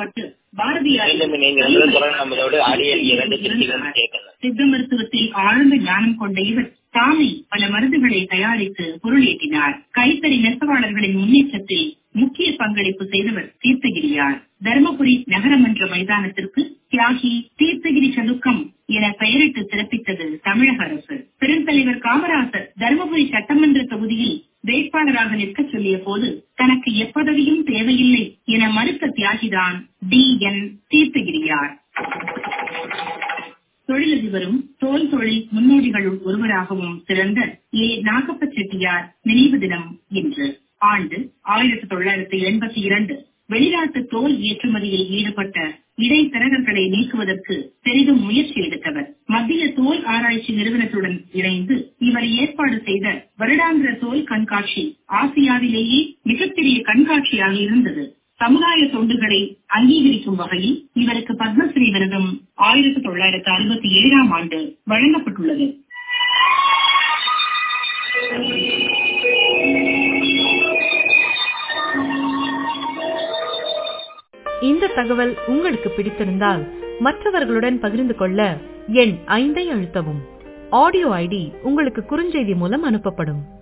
பட்டு பாரதியார் மீண்டும் இணைந்திருந்தது தொடர்ந்து நம்மளோடு ஆடியல் இரண்டு திருச்சிகள் கேட்கலாம் சித்த மருத்துவத்தில் ஆழ்ந்த ஞானம் கொண்ட இவர் தாமே பல மருந்துகளை தயாரித்து பொருளேற்றினார் கைத்தறி நெசவாளர்களின் முன்னேற்றத்தில் முக்கிய பங்களிப்பு செய்தவர் தீர்த்தகிரியார் தருமபுரி நகரமன்ற மைதானத்திற்கு தியாகி தீர்த்தகிரி சதுக்கம் என பெயரிட்டு சிறப்பித்தது தமிழக அரசு பெருந்தலைவர் காமராசர் தருமபுரி சட்டமன்ற தொகுதியில் வேட்பாளராக நிற்க சொல்லிய போது தனக்கு எப்பதவியும் தேவையில்லை என மறுத்த தியாகிதான் டி என் தீர்த்தகிரியார் தொழிலதிபரும் தோல் தொழில் முன்னோடிகளுள் ஒருவராகவும் சிறந்த ஏ நாகப்ப செட்டியார் நினைவு தினம் இன்று ஆண்டு ஆயிரத்தி தொள்ளாயிரத்தி எண்பத்தி இரண்டு வெளிநாட்டு தோல் ஏற்றுமதியில் ஈடுபட்ட இடைத்தரகர்களை நீக்குவதற்கு பெரிதும் முயற்சி எடுத்தவர் மத்திய தோல் ஆராய்ச்சி நிறுவனத்துடன் இணைந்து இவர் ஏற்பாடு செய்த வருடாந்திர தோல் கண்காட்சி ஆசியாவிலேயே மிகப்பெரிய கண்காட்சியாக இருந்தது சமுதாய தொண்டுகளை அங்கீகரிக்கும் வகையில் இவருக்கு பத்மஸ்ரீ விருதும் ஆயிரத்தி தொள்ளாயிரத்தி அறுபத்தி ஏழாம் ஆண்டு வழங்கப்பட்டுள்ளது இந்த தகவல் உங்களுக்கு பிடித்திருந்தால் மற்றவர்களுடன் பகிர்ந்து கொள்ள எண் ஐந்தை அழுத்தவும் ஆடியோ ஐடி உங்களுக்கு குறுஞ்செய்தி மூலம் அனுப்பப்படும்